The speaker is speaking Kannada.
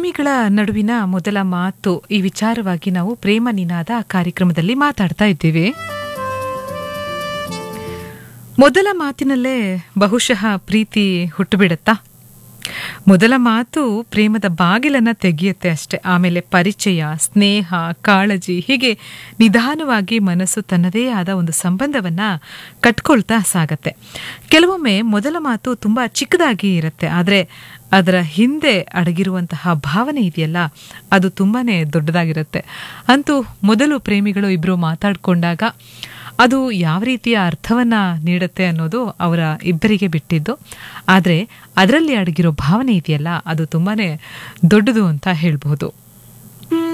ಪ್ರೇಮಿಗಳ ನಡುವಿನ ಮೊದಲ ಮಾತು ಈ ವಿಚಾರವಾಗಿ ನಾವು ಪ್ರೇಮ ನಿನಾದ ಕಾರ್ಯಕ್ರಮದಲ್ಲಿ ಮಾತಾಡ್ತಾ ಇದ್ದೀವಿ ಮೊದಲ ಮಾತಿನಲ್ಲೇ ಬಹುಶಃ ಪ್ರೀತಿ ಹುಟ್ಟುಬಿಡತ್ತಾ ಮೊದಲ ಮಾತು ಪ್ರೇಮದ ಬಾಗಿಲನ್ನ ತೆಗೆಯುತ್ತೆ ಅಷ್ಟೆ ಆಮೇಲೆ ಪರಿಚಯ ಸ್ನೇಹ ಕಾಳಜಿ ಹೀಗೆ ನಿಧಾನವಾಗಿ ಮನಸ್ಸು ತನ್ನದೇ ಆದ ಒಂದು ಸಂಬಂಧವನ್ನ ಕಟ್ಕೊಳ್ತಾ ಸಾಗತ್ತೆ ಕೆಲವೊಮ್ಮೆ ಮೊದಲ ಮಾತು ತುಂಬಾ ಚಿಕ್ಕದಾಗಿ ಇರುತ್ತೆ ಆದರೆ ಅದರ ಹಿಂದೆ ಅಡಗಿರುವಂತಹ ಭಾವನೆ ಇದೆಯಲ್ಲ ಅದು ತುಂಬಾನೇ ದೊಡ್ಡದಾಗಿರುತ್ತೆ ಅಂತೂ ಮೊದಲು ಪ್ರೇಮಿಗಳು ಇಬ್ರು ಮಾತಾಡ್ಕೊಂಡಾಗ ಅದು ಯಾವ ರೀತಿಯ ಅರ್ಥವನ್ನ ನೀಡುತ್ತೆ ಅನ್ನೋದು ಅವರ ಇಬ್ಬರಿಗೆ ಬಿಟ್ಟಿದ್ದು ಆದರೆ ಅದರಲ್ಲಿ ಅಡಗಿರೋ ಭಾವನೆ ಇದೆಯಲ್ಲ ಅದು ತುಂಬಾನೇ ದೊಡ್ಡದು ಅಂತ ಹೇಳ್ಬಹುದು